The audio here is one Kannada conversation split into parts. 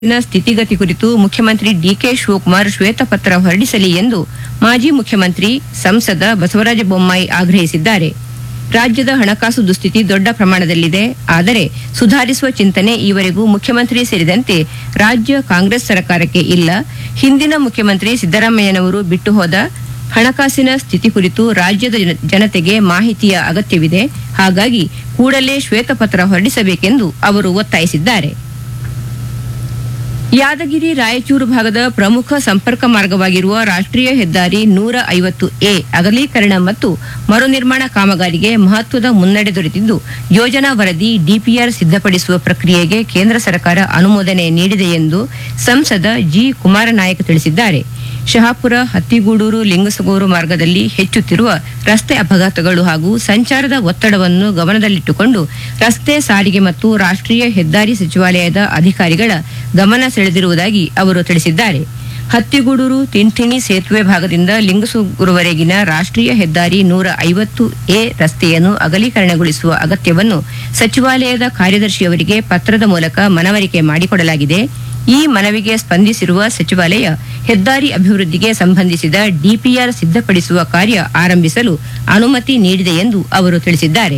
ನ ಸ್ಥಿತಿಗತಿ ಕುರಿತು ಮುಖ್ಯಮಂತ್ರಿ ಡಿಕೆ ಶಿವಕುಮಾರ್ ಶ್ವೇತಪತ್ರ ಹೊರಡಿಸಲಿ ಎಂದು ಮಾಜಿ ಮುಖ್ಯಮಂತ್ರಿ ಸಂಸದ ಬಸವರಾಜ ಬೊಮ್ಮಾಯಿ ಆಗ್ರಹಿಸಿದ್ದಾರೆ ರಾಜ್ಯದ ಹಣಕಾಸು ದುಸ್ಥಿತಿ ದೊಡ್ಡ ಪ್ರಮಾಣದಲ್ಲಿದೆ ಆದರೆ ಸುಧಾರಿಸುವ ಚಿಂತನೆ ಈವರೆಗೂ ಮುಖ್ಯಮಂತ್ರಿ ಸೇರಿದಂತೆ ರಾಜ್ಯ ಕಾಂಗ್ರೆಸ್ ಸರ್ಕಾರಕ್ಕೆ ಇಲ್ಲ ಹಿಂದಿನ ಮುಖ್ಯಮಂತ್ರಿ ಸಿದ್ದರಾಮಯ್ಯನವರು ಬಿಟ್ಟು ಹೋದ ಹಣಕಾಸಿನ ಸ್ಥಿತಿ ಕುರಿತು ರಾಜ್ಯದ ಜನ- ಜನತೆಗೆ ಮಾಹಿತಿಯ ಅಗತ್ಯವಿದೆ ಹಾಗಾಗಿ ಕೂಡಲೇ ಶ್ವೇತಪತ್ರ ಹೊರಡಿಸಬೇಕೆಂದು ಅವರು ಒತ್ತಾಯಿಸಿದ್ದಾರೆ ಯಾದಗಿರಿ ರಾಯಚೂರು ಭಾಗದ ಪ್ರಮುಖ ಸಂಪರ್ಕ ಮಾರ್ಗವಾಗಿರುವ ರಾಷ್ಟ್ರೀಯ ಹೆದ್ದಾರಿ ನೂರ ಐವತ್ತು ಎ ಅಗಲೀಕರಣ ಮತ್ತು ಮರುನಿರ್ಮಾಣ ಕಾಮಗಾರಿಗೆ ಮಹತ್ವದ ಮುನ್ನಡೆ ದೊರೆತಿದ್ದು ಯೋಜನಾ ವರದಿ ಡಿಪಿಆರ್ ಸಿದ್ಧಪಡಿಸುವ ಪ್ರಕ್ರಿಯೆಗೆ ಕೇಂದ್ರ ಸರ್ಕಾರ ಅನುಮೋದನೆ ನೀಡಿದೆ ಎಂದು ಸಂಸದ ಜಿ ಕುಮಾರನಾಯಕ್ ತಿಳಿಸಿದ್ದಾರೆ ಶಹಾಪುರ ಹತ್ತಿಗೂಡೂರು ಲಿಂಗಸಗೂರು ಮಾರ್ಗದಲ್ಲಿ ಹೆಚ್ಚುತ್ತಿರುವ ರಸ್ತೆ ಅಪಘಾತಗಳು ಹಾಗೂ ಸಂಚಾರದ ಒತ್ತಡವನ್ನು ಗಮನದಲ್ಲಿಟ್ಟುಕೊಂಡು ರಸ್ತೆ ಸಾರಿಗೆ ಮತ್ತು ರಾಷ್ಟ್ರೀಯ ಹೆದ್ದಾರಿ ಸಚಿವಾಲಯದ ಅಧಿಕಾರಿಗಳ ಗಮನ ಸೆಳೆದಿರುವುದಾಗಿ ಅವರು ತಿಳಿಸಿದ್ದಾರೆ ಹತ್ತಿಗೂಡೂರು ತಿಂಥಿಣಿ ಸೇತುವೆ ಭಾಗದಿಂದ ಲಿಂಗಸೂರುವರೆಗಿನ ರಾಷ್ಟ್ರೀಯ ಹೆದ್ದಾರಿ ನೂರ ಐವತ್ತು ಎ ರಸ್ತೆಯನ್ನು ಅಗಲೀಕರಣಗೊಳಿಸುವ ಅಗತ್ಯವನ್ನು ಸಚಿವಾಲಯದ ಕಾರ್ಯದರ್ಶಿಯವರಿಗೆ ಪತ್ರದ ಮೂಲಕ ಮನವರಿಕೆ ಮಾಡಿಕೊಡಲಾಗಿದೆ ಈ ಮನವಿಗೆ ಸ್ಪಂದಿಸಿರುವ ಸಚಿವಾಲಯ ಹೆದ್ದಾರಿ ಅಭಿವೃದ್ಧಿಗೆ ಸಂಬಂಧಿಸಿದ ಡಿಪಿಆರ್ ಸಿದ್ಧಪಡಿಸುವ ಕಾರ್ಯ ಆರಂಭಿಸಲು ಅನುಮತಿ ನೀಡಿದೆ ಎಂದು ಅವರು ತಿಳಿಸಿದ್ದಾರೆ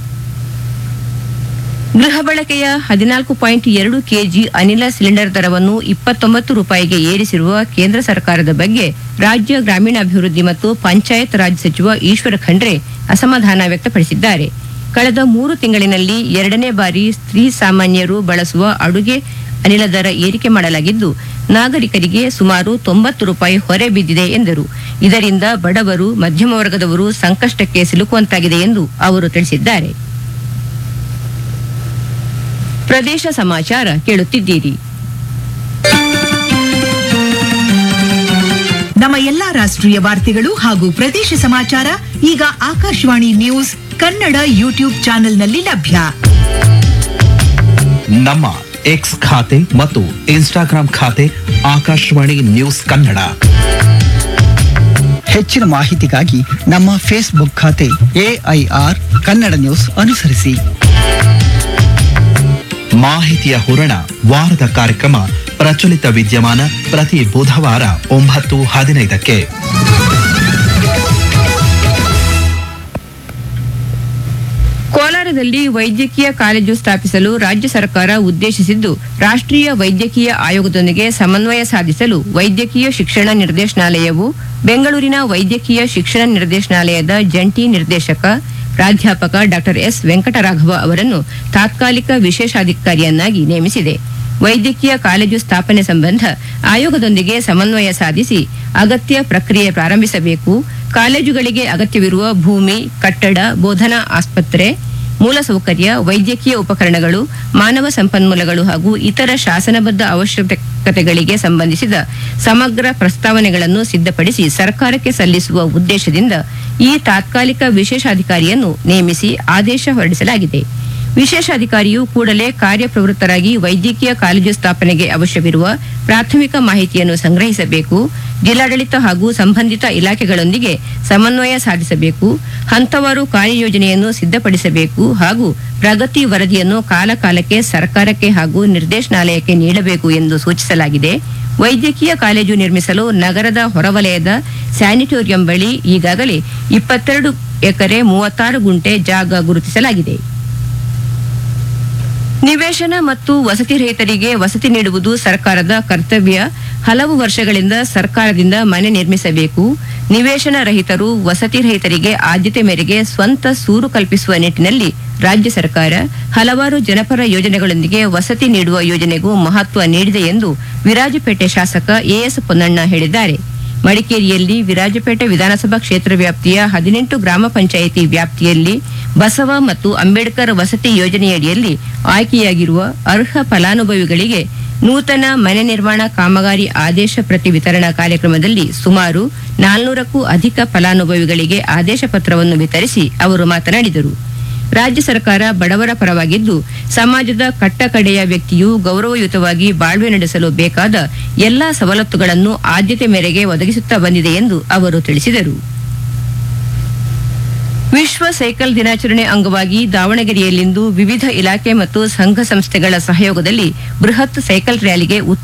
ಗೃಹ ಬಳಕೆಯ ಹದಿನಾಲ್ಕು ಪಾಯಿಂಟ್ ಎರಡು ಕೆಜಿ ಅನಿಲ ಸಿಲಿಂಡರ್ ದರವನ್ನು ಇಪ್ಪತ್ತೊಂಬತ್ತು ರೂಪಾಯಿಗೆ ಏರಿಸಿರುವ ಕೇಂದ್ರ ಸರ್ಕಾರದ ಬಗ್ಗೆ ರಾಜ್ಯ ಗ್ರಾಮೀಣಾಭಿವೃದ್ಧಿ ಮತ್ತು ಪಂಚಾಯತ್ ರಾಜ್ ಸಚಿವ ಈಶ್ವರ ಖಂಡ್ರೆ ಅಸಮಾಧಾನ ವ್ಯಕ್ತಪಡಿಸಿದ್ದಾರೆ ಕಳೆದ ಮೂರು ತಿಂಗಳಿನಲ್ಲಿ ಎರಡನೇ ಬಾರಿ ಸ್ತ್ರೀ ಸಾಮಾನ್ಯರು ಬಳಸುವ ಅಡುಗೆ ಅನಿಲ ದರ ಏರಿಕೆ ಮಾಡಲಾಗಿದ್ದು ನಾಗರಿಕರಿಗೆ ಸುಮಾರು ತೊಂಬತ್ತು ರೂಪಾಯಿ ಹೊರೆ ಬಿದ್ದಿದೆ ಎಂದರು ಇದರಿಂದ ಬಡವರು ಮಧ್ಯಮ ವರ್ಗದವರು ಸಂಕಷ್ಟಕ್ಕೆ ಸಿಲುಕುವಂತಾಗಿದೆ ಎಂದು ಅವರು ತಿಳಿಸಿದ್ದಾರೆ ಪ್ರದೇಶ ಸಮಾಚಾರ ಕೇಳುತ್ತಿದ್ದೀರಿ ನಮ್ಮ ಎಲ್ಲಾ ರಾಷ್ಟ್ರೀಯ ವಾರ್ತೆಗಳು ಹಾಗೂ ಪ್ರದೇಶ ಸಮಾಚಾರ ಈಗ ಆಕಾಶವಾಣಿ ನ್ಯೂಸ್ ಕನ್ನಡ ಯೂಟ್ಯೂಬ್ ಚಾನೆಲ್ನಲ್ಲಿ ಲಭ್ಯ ನಮ್ಮ ಎಕ್ಸ್ ಖಾತೆ ಮತ್ತು ಇನ್ಸ್ಟಾಗ್ರಾಂ ಖಾತೆ ಆಕಾಶವಾಣಿ ನ್ಯೂಸ್ ಕನ್ನಡ ಹೆಚ್ಚಿನ ಮಾಹಿತಿಗಾಗಿ ನಮ್ಮ ಫೇಸ್ಬುಕ್ ಖಾತೆ ಎಐಆರ್ ಕನ್ನಡ ನ್ಯೂಸ್ ಅನುಸರಿಸಿ ಮಾಹಿತಿಯ ಹೂರಣ ವಾರದ ಕಾರ್ಯಕ್ರಮ ಪ್ರಚಲಿತ ವಿದ್ಯಮಾನ ಪ್ರತಿ ಬುಧವಾರ ಒಂಬತ್ತು ಹದಿನೈದಕ್ಕೆ ಕೋಲಾರದಲ್ಲಿ ವೈದ್ಯಕೀಯ ಕಾಲೇಜು ಸ್ಥಾಪಿಸಲು ರಾಜ್ಯ ಸರ್ಕಾರ ಉದ್ದೇಶಿಸಿದ್ದು ರಾಷ್ಟ್ರೀಯ ವೈದ್ಯಕೀಯ ಆಯೋಗದೊಂದಿಗೆ ಸಮನ್ವಯ ಸಾಧಿಸಲು ವೈದ್ಯಕೀಯ ಶಿಕ್ಷಣ ನಿರ್ದೇಶನಾಲಯವು ಬೆಂಗಳೂರಿನ ವೈದ್ಯಕೀಯ ಶಿಕ್ಷಣ ನಿರ್ದೇಶನಾಲಯದ ಜಂಟಿ ನಿರ್ದೇಶಕ ಪ್ರಾಧ್ಯಾಪಕ ಡಾ ಎಸ್ ವೆಂಕಟರಾಘವ ಅವರನ್ನು ತಾತ್ಕಾಲಿಕ ವಿಶೇಷಾಧಿಕಾರಿಯನ್ನಾಗಿ ನೇಮಿಸಿದೆ ವೈದ್ಯಕೀಯ ಕಾಲೇಜು ಸ್ಥಾಪನೆ ಸಂಬಂಧ ಆಯೋಗದೊಂದಿಗೆ ಸಮನ್ವಯ ಸಾಧಿಸಿ ಅಗತ್ಯ ಪ್ರಕ್ರಿಯೆ ಪ್ರಾರಂಭಿಸಬೇಕು ಕಾಲೇಜುಗಳಿಗೆ ಅಗತ್ಯವಿರುವ ಭೂಮಿ ಕಟ್ಟಡ ಬೋಧನಾ ಆಸ್ಪತ್ರೆ ಮೂಲಸೌಕರ್ಯ ವೈದ್ಯಕೀಯ ಉಪಕರಣಗಳು ಮಾನವ ಸಂಪನ್ಮೂಲಗಳು ಹಾಗೂ ಇತರ ಶಾಸನಬದ್ಧ ಅವಶ್ಯಕತೆಗಳಿಗೆ ಸಂಬಂಧಿಸಿದ ಸಮಗ್ರ ಪ್ರಸ್ತಾವನೆಗಳನ್ನು ಸಿದ್ಧಪಡಿಸಿ ಸರ್ಕಾರಕ್ಕೆ ಸಲ್ಲಿಸುವ ಉದ್ದೇಶದಿಂದ ಈ ತಾತ್ಕಾಲಿಕ ವಿಶೇಷಾಧಿಕಾರಿಯನ್ನು ನೇಮಿಸಿ ಆದೇಶ ಹೊರಡಿಸಲಾಗಿದೆ ವಿಶೇಷಾಧಿಕಾರಿಯು ಕೂಡಲೇ ಕಾರ್ಯಪ್ರವೃತ್ತರಾಗಿ ವೈದ್ಯಕೀಯ ಕಾಲೇಜು ಸ್ಥಾಪನೆಗೆ ಅವಶ್ಯವಿರುವ ಪ್ರಾಥಮಿಕ ಮಾಹಿತಿಯನ್ನು ಸಂಗ್ರಹಿಸಬೇಕು ಜಿಲ್ಲಾಡಳಿತ ಹಾಗೂ ಸಂಬಂಧಿತ ಇಲಾಖೆಗಳೊಂದಿಗೆ ಸಮನ್ವಯ ಸಾಧಿಸಬೇಕು ಹಂತವಾರು ಕಾರ್ಯಯೋಜನೆಯನ್ನು ಸಿದ್ಧಪಡಿಸಬೇಕು ಹಾಗೂ ಪ್ರಗತಿ ವರದಿಯನ್ನು ಕಾಲಕಾಲಕ್ಕೆ ಸರ್ಕಾರಕ್ಕೆ ಹಾಗೂ ನಿರ್ದೇಶನಾಲಯಕ್ಕೆ ನೀಡಬೇಕು ಎಂದು ಸೂಚಿಸಲಾಗಿದೆ ವೈದ್ಯಕೀಯ ಕಾಲೇಜು ನಿರ್ಮಿಸಲು ನಗರದ ಹೊರವಲಯದ ಸ್ಯಾನಿಟೋರಿಯಂ ಬಳಿ ಈಗಾಗಲೇ ಇಪ್ಪತ್ತೆರಡು ಎಕರೆ ಮೂವತ್ತಾರು ಗುಂಟೆ ಜಾಗ ಗುರುತಿಸಲಾಗಿದೆ ನಿವೇಶನ ಮತ್ತು ವಸತಿ ರಹಿತರಿಗೆ ವಸತಿ ನೀಡುವುದು ಸರ್ಕಾರದ ಕರ್ತವ್ಯ ಹಲವು ವರ್ಷಗಳಿಂದ ಸರ್ಕಾರದಿಂದ ಮನೆ ನಿರ್ಮಿಸಬೇಕು ನಿವೇಶನ ರಹಿತರು ವಸತಿ ರಹಿತರಿಗೆ ಆದ್ಯತೆ ಮೇರೆಗೆ ಸ್ವಂತ ಸೂರು ಕಲ್ಪಿಸುವ ನಿಟ್ಟಿನಲ್ಲಿ ರಾಜ್ಯ ಸರ್ಕಾರ ಹಲವಾರು ಜನಪರ ಯೋಜನೆಗಳೊಂದಿಗೆ ವಸತಿ ನೀಡುವ ಯೋಜನೆಗೂ ಮಹತ್ವ ನೀಡಿದೆ ಎಂದು ವಿರಾಜಪೇಟೆ ಶಾಸಕ ಎಎಸ್ ಪೊನ್ನಣ್ಣ ಹೇಳಿದ್ದಾರೆ ಮಡಿಕೇರಿಯಲ್ಲಿ ವಿರಾಜಪೇಟೆ ವಿಧಾನಸಭಾ ಕ್ಷೇತ್ರ ವ್ಯಾಪ್ತಿಯ ಹದಿನೆಂಟು ಗ್ರಾಮ ಪಂಚಾಯಿತಿ ವ್ಯಾಪ್ತಿಯಲ್ಲಿ ಬಸವ ಮತ್ತು ಅಂಬೇಡ್ಕರ್ ವಸತಿ ಯೋಜನೆಯಡಿಯಲ್ಲಿ ಆಯ್ಕೆಯಾಗಿರುವ ಅರ್ಹ ಫಲಾನುಭವಿಗಳಿಗೆ ನೂತನ ಮನೆ ನಿರ್ಮಾಣ ಕಾಮಗಾರಿ ಆದೇಶ ಪ್ರತಿ ವಿತರಣಾ ಕಾರ್ಯಕ್ರಮದಲ್ಲಿ ಸುಮಾರು ನಾಲ್ನೂರಕ್ಕೂ ಅಧಿಕ ಫಲಾನುಭವಿಗಳಿಗೆ ಆದೇಶ ಪತ್ರವನ್ನು ವಿತರಿಸಿ ಅವರು ಮಾತನಾಡಿದರು ರಾಜ್ಯ ಸರ್ಕಾರ ಬಡವರ ಪರವಾಗಿದ್ದು ಸಮಾಜದ ಕಟ್ಟಕಡೆಯ ವ್ಯಕ್ತಿಯು ಗೌರವಯುತವಾಗಿ ಬಾಳ್ವೆ ನಡೆಸಲು ಬೇಕಾದ ಎಲ್ಲಾ ಸವಲತ್ತುಗಳನ್ನು ಆದ್ಯತೆ ಮೇರೆಗೆ ಒದಗಿಸುತ್ತಾ ಬಂದಿದೆ ಎಂದು ಅವರು ತಿಳಿಸಿದರು ರಾಜ್ಯ ಸರ್ಕಾರ ಬಡವರ ಪರವಾಗಿದ್ದು ಸಮಾಜದ ಕಟ್ಟಕಡೆಯ ವ್ಯಕ್ತಿಯು ಗೌರವಯುತವಾಗಿ ಬಾಳ್ವೆ ನಡೆಸಲು ಬೇಕಾದ ಎಲ್ಲಾ ಸವಲತ್ತುಗಳನ್ನು ಆದ್ಯತೆ ಮೇರೆಗೆ ಒದಗಿಸುತ್ತಾ ಬಂದಿದೆ ಎಂದು ಅವರು ತಿಳಿಸಿದರು ರಾಜ್ಯ ಸರ್ಕಾರ ಬಡವರ ಪರವಾಗಿದ್ದು ಸಮಾಜದ ಕಟ್ಟಕಡೆಯ ವ್ಯಕ್ತಿಯು ಗೌರವಯುತವಾಗಿ ಬಾಳ್ವೆ ನಡೆಸಲು ಬೇಕಾದ ಎಲ್ಲಾ ಸವಲತ್ತುಗಳನ್ನು ಆದ್ಯತೆ ಮೇರೆಗೆ ಒದಗಿಸುತ್ತಾ ಬಂದಿದೆ ಎಂದು ಅವರು ತಿಳಿಸಿದರು ವಿಶ್ವ ಸೈಕಲ್ ದಿನಾಚರಣೆ ಅಂಗವಾಗಿ ದಾವಣಗೆರೆಯಲ್ಲಿಂದು ವಿವಿಧ ಇಲಾಖೆ ಮತ್ತು ಸಂಘ ಸಂಸ್ಥೆಗಳ ಸಹಯೋಗದಲ್ಲಿ ಬೃಹತ್ ಸೈಕಲ್ ರ್ಯಾಲಿಗೆ